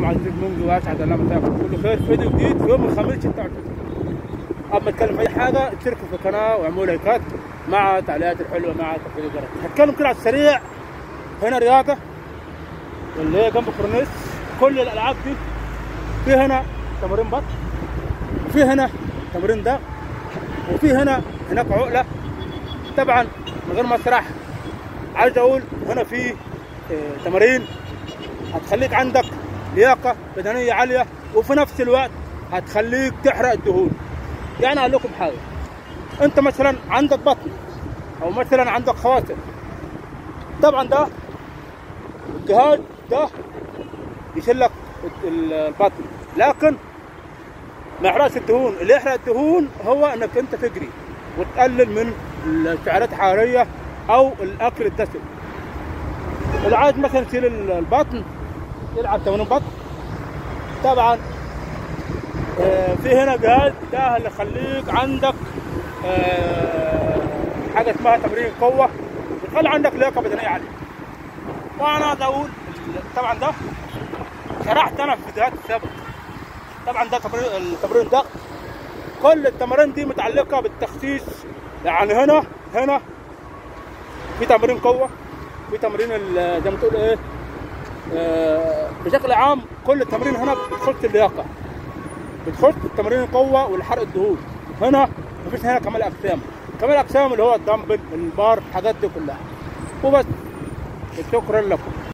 عزيز منجي واسعد الله مساكم كله خير فيديو جديد في يوم الخميس 26 اما اتكلم في اي حاجه اشتركوا في القناه واعملوا لايكات مع تعليقات الحلوه مع تفعيل الجرس هتكلم كده على السريع هنا رياضه اللي هي جنب كورنيش كل الالعاب دي في هنا تمارين بطن وفي هنا تمرين ده وفي هنا هناك عقله طبعا من غير ما اسرح عايز اقول هنا في آه، تمارين هتخليك عندك لياقه بدنيه عاليه وفي نفس الوقت هتخليك تحرق الدهون يعني اقول لكم حاجه انت مثلا عندك بطن او مثلا عندك خواتم طبعا ده الجهاز ده يشيل لك ال- البطن لكن ما يحرقش الدهون اللي يحرق الدهون هو انك انت تجري وتقلل من السعرات الحراريه او الاكل الدسم اللي عايز مثلا يشيل ال- البطن يلعب تمرين بطن طبعا آه، في هنا جهاز ده اللي يخليك عندك آه، حاجه اسمها تمرين قوه بتخلي عندك لياقه بدنيه عاليه وانا عايز اقول طبعا ده شرحت انا في فيديوهات السابقه طبعا ده تمرين التمرين ده كل التمارين دي متعلقه بالتخسيس يعني هنا هنا في تمرين قوه في تمرين ال- زي ما تقول ايه آه، بشكل عام كل التمرين هنا بتخش اللياقه بتخش التمرين القوه والحرق الدهون هنا مفيش هنا كمال اجسام كمال اجسام اللي هو الدمبل البار الحاجات دي كلها وبس شكرا لكم